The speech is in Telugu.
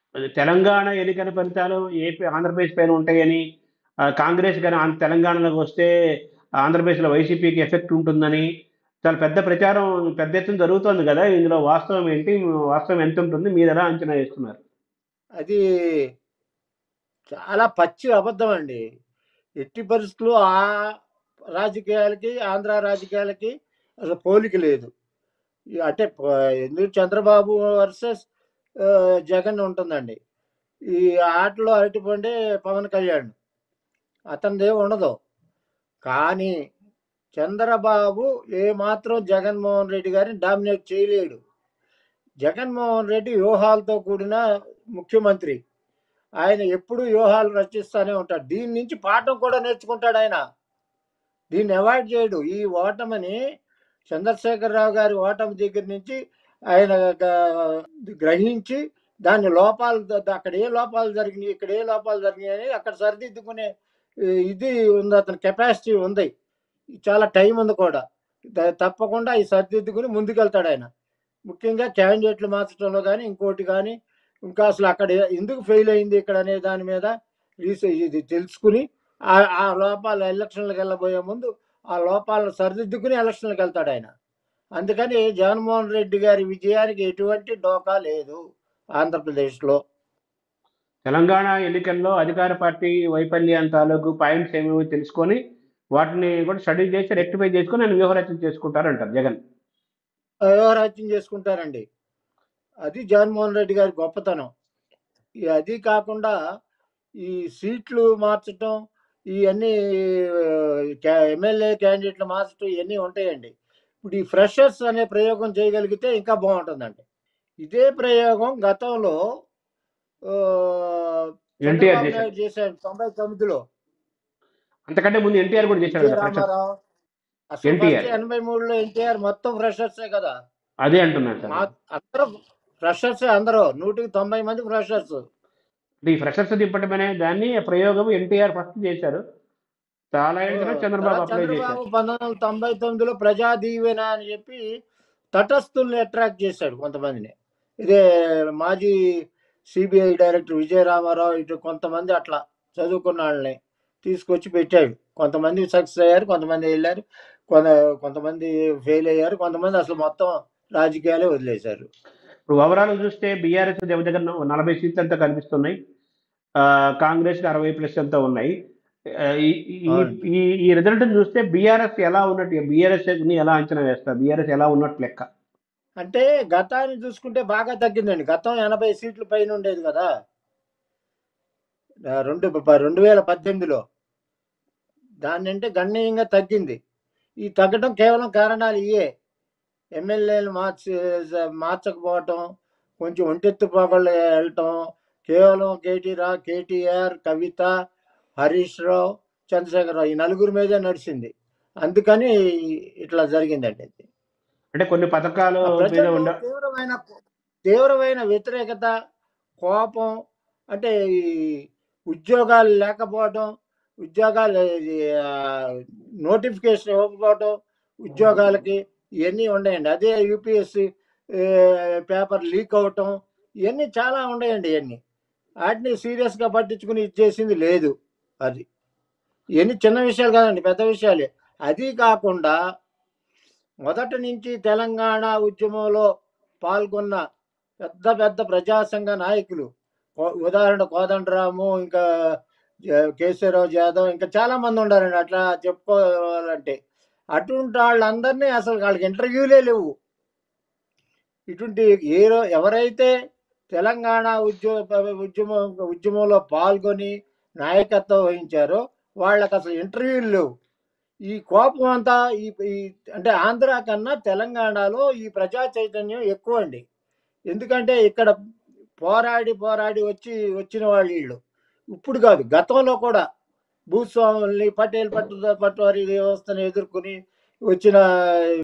అది తెలంగాణ ఎన్నికల ఫలితాలు ఏపీ ఆంధ్రప్రదేశ్ పైన ఉంటాయని ఆ, కాంగ్రెస్ కానీ ఆంధ్ర తెలంగాణలోకి వస్తే ఆంధ్రప్రదేశ్లో వైసీపీకి ఎఫెక్ట్ ఉంటుందని చాలా పెద్ద ప్రచారం పెద్ద ఎత్తున జరుగుతోంది కదా ఇందులో వాస్తవం ఏంటి వాస్తవం ఎంత ఉంటుంది మీరు ఎలా అంచనా వేస్తున్నారు అది చాలా పచ్చి అబద్ధం అండి ఎట్టి పరిస్థితుల్లో ఆ రాజకీయాలకి ఆంధ్ర రాజకీయాలకి అసలు పోలిక లేదు ఈ అంటే ప- ఎందుకు చంద్రబాబు వర్సెస్ జగన్ ఉంటుందండి ఈ ఆటలో అరటిపండే పవన్ కళ్యాణ్ అతనిదే ఉండదు కానీ చంద్రబాబు ఏమాత్రం జగన్మోహన్ రెడ్డి గారిని డామినేట్ చేయలేడు జగన్మోహన్ రెడ్డి వ్యూహాలతో కూడిన ముఖ్యమంత్రి ఆయన ఎప్పుడు వ్యూహాలు రచిస్తూనే ఉంటాడు దీని నుంచి పాఠం కూడా నేర్చుకుంటాడు ఆయన దీన్ని అవాయిడ్ చేయడు ఈ ఓటమిని చంద్రశేఖరరావు గారి ఓటమి దగ్గర నుంచి ఆయన గ- గ్రహించి దాని లోపాలు ద- అక్కడ ఏ లోపాలు జరిగినాయి ఇక్కడ ఏ లోపాలు జరిగినాయి అని అక్కడ సరిదిద్దుకునే ఈ, ఇది ఉంది అతని కెపాసిటీ ఉంది చాలా టైం ఉంది కూడా ద- తప్పకుండా ఈ సరిదిద్దుకుని ముందుకెళ్తాడు ఆయన ముఖ్యంగా క్యాండిడేట్లు మార్చడంలో కానీ ఇంకోటి కానీ ఇంకా అసలు అక్కడ ఏ- ఎందుకు ఫెయిల్ అయింది ఇక్కడ అనే దాని మీద రీసెర్చ్ ఇది తెలుసుకుని ఆ ఆ లోపాలు ఎలక్షన్లకు వెళ్ళబోయే ముందు ఆ లోపాలను సరిదిద్దుకుని ఎలక్షన్లకు వెళ్తాడు ఆయన అందుకని జగన్మోహన్ రెడ్డి గారి విజయానికి ఎటువంటి డోకా లేదు ఆంధ్రప్రదేశ్లో తెలంగాణ ఎన్నికల్లో అధికార పార్టీ వైఫల్యం తాలూకు పాయింట్స్ ఏమేమో తెలుసుకొని వాటిని కూడా స్టడీ చేసి రెక్టిఫై చేసుకొని ఆయన వ్యూహరచన చేసుకుంటారంటారు జగన్ వ్యవహారాజ్యం చేసుకుంటారండి అది జగన్మోహన్ రెడ్డి గారి గొప్పతనం ఈ అది కాకుండా ఈ సీట్లు మార్చటం ఇవన్నీ ఎమ్మెల్యే క్యాండిడేట్లు మార్చటం ఇవన్నీ ఉంటాయండి ఇప్పుడు ఈ ఫ్రెషర్స్ అనే ప్రయోగం చేయగలిగితే ఇంకా బాగుంటుందండి ఇదే ప్రయోగం గతంలో ఆ, ఎన్టీఆర్ చంద్రబాబు చేశారు నాయుడు చేశాడు తొంభై తొమ్మిదిలో అంతకంటే ముందు ఎన్టీఆర్ కూడా చేశాడు ఎన్టీ కదా ఫ్రెషర్ రామారావు అసలు ఎన్టీఆర్ ఫస్ట్ ఎనభై మూడులో ఎన్టీఆర్ మొత్తం ఫ్రెషర్సే కదా అదే అంటున్నాను సార్ మా అందరూ ఫ్రెషర్సే అందరూ నూటికి తొంభై మంది ఫ్రెషర్స్ ఈ ఫ్రెషర్స్ దింపటం అనే దాన్ని ప్రయోగం ఎన్టీఆర్ ఫస్ట్ చేశారు చాలా ఏళ్ళ తర్వాత చంద్రబాబు తర్వాత అప్లై చేశారు చంద్రబాబు పంతొమ్మిది వందల తొంభై తొమ్మిదిలో ప్రజా దీవెన అని చెప్పి తటస్థుల్ని అట్రాక్ట్ చేశాడు కొంతమందిని ఇదే మాజీ సిబిఐ డైరెక్టర్ విజయ రామారావు ఇటు కొంతమంది అట్లా చదువుకున్న వాళ్ళని తీసుకొచ్చి పెట్టాడు కొంతమంది సక్సెస్ అయ్యారు కొంతమంది వెళ్ళారు కొంత కొంతమంది ఫెయిల్ అయ్యారు కొంతమంది అసలు మొత్తం రాజకీయాలే వదిలేశారు ఇప్పుడు ఓవరాల్ చూస్తే బీఆర్ఎస్ దగ్గర దగ్గర నలభై సీట్లు అంతా కనిపిస్తున్నాయి ఆ, కాంగ్రెస్ అరవై ప్లస్ అంతా ఉన్నాయి ఆ, ఈ- ఈ- అవునండి. ఈ ఈ రిజల్ట్ చూస్తే బీఆర్ఎస్ ఎలా ఉన్నట్టు బీఆర్ఎస్ ని ఎలా అంచనా వేస్తారు బీఆర్ఎస్ ఎలా ఉన్నట్టు లెక్క అంటే గతాన్ని చూసుకుంటే బాగా తగ్గిందండి గతం ఎనభై సీట్ల పైన ఉండేది కదా ఆ, రెండు ప- రెండు వేల పద్దెనిమిదిలో దాన్ని అంటే గణనీయంగా తగ్గింది ఈ తగ్గడం కేవలం కారణాలు ఇవే ఎమ్మెల్యేలు మార్చి మార్చకపోవటం కొంచెం ఒంటెత్తు పోగళ్ళు వెళ్ళటం కేవలం కేటీ రా కేటీఆర్ కవిత హరీష్ రావు చంద్రశేఖరరావు ఈ నలుగురు మీదే నడిచింది అందుకని ఇట్లా జరిగిందండి అది అంటే కొన్ని పథకాలు ఆ మీద ప్రజల్లో ఉండ తీవ్రమైన తీవ్రమైన వ్యతిరేకత కోపం అంటే ఈ ఉద్యోగాలు లేకపోవడం ఉద్యోగాలు నోటిఫికేషన్ ఇవ్వకపోవడం ఉద్యోగాలకి ఇవన్నీ ఉన్నాయండి అదే యూపీఎస్సి పేపర్ లీక్ అవటం ఇవన్నీ చాలా ఉన్నాయండి ఇవన్నీ వాటిని సీరియస్గా పట్టించుకుని ఇచ్చేసింది లేదు అది ఇవన్నీ చిన్న విషయాలు కాదండి పెద్ద విషయాలే అది కాకుండా మొదటి నుంచి తెలంగాణ ఉద్యమంలో పాల్గొన్న పెద్ద పెద్ద ప్రజా సంఘ నాయకులు కో- ఉదాహరణ కోదండరాము ఇంకా జ- కేశవరావు జాదవ్ ఇంకా చాలా మంది ఉండారండి అట్లా చెప్పుకోవాలంటే అటువంటి వాళ్ళందరినీ అసలు వాళ్ళకి ఇంటర్వ్యూలే లేవు ఇటువంటి ఏ రో- ఎవరైతే తెలంగాణ ఉద్యమ ఉద్యమం ఉద్యమంలో పాల్గొని నాయకత్వం వహించారో వాళ్ళకి అసలు ఇంటర్వ్యూలు లేవు ఈ కోపం అంతా ఈ ఈ- అంటే ఆంధ్ర కన్నా తెలంగాణలో ఈ ప్రజా చైతన్యం ఎక్కువ అండి ఎందుకంటే ఇక్కడ పోరాడి పోరాడి వచ్చి వచ్చిన వాళ్ళు వీళ్ళు ఇప్పుడు కాదు గతంలో కూడా భూస్వాముల్ని పటేల్ పట్టు పట్టువారి వ్యవస్థను ఎదుర్కొని వచ్చిన